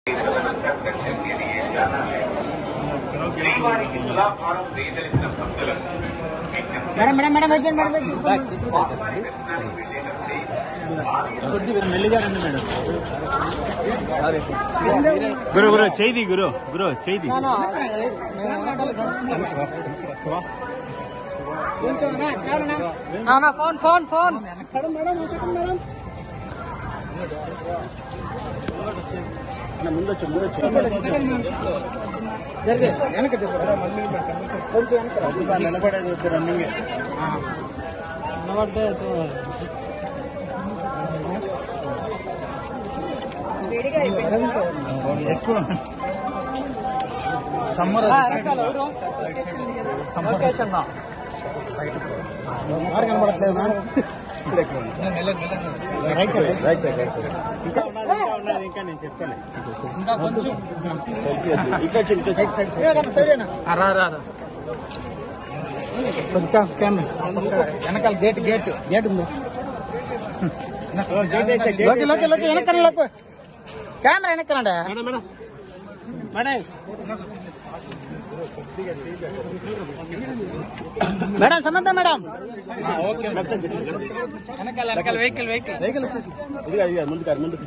దర్శనం लिए जाना है శ్రీవారికి తులాభారం వేయదలిచిన భక్తులను madam madam madam wait madam wait స్వామివారి దర్శనానికి వెళ్ళేటప్పుడే కొద్దిగా మెల్లిగా రండి మేడం గురు గురు చేయి గురు గురు చేయి ఫోన్ ఫోన్ ఫోన్ ముందొచ్చు ముందొచ్చు నిలబడేది వద్దు రన్నింగ్ ఎక్కువ summer right side right side right side ఇంకా ఉన్నది ఇంకా ఉన్నది ఇంకా నేను చెప్తాను ఇంకా కొంచెం ఇంకా ఇంకా సైడ్ సైడ్ సైడ్ రా రా రా వెనకాల గేట్ గేట్ గేట్ ఉంది లోకి లోకి లోకి వెనకాల లోకి కెమెరా వెనక్కనండి madam madam madam madam Samantha madam వెనకాల వెనకాల వెహికల్ వెహికల్ వెహికల్ వచ్చేసి ఇది కాదు, ఇది కాదు, ముందు కాదు ముందు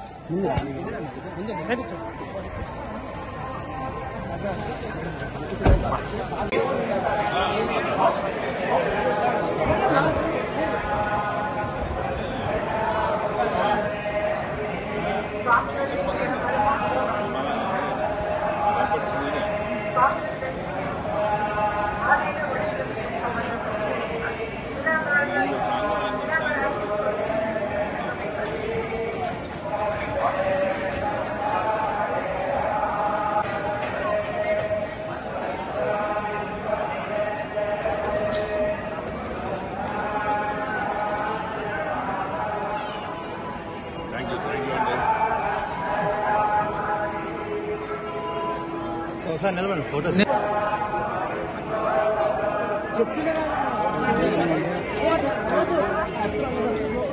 ఒకసారి నిలబడి ఫోటో చెప్తున్నా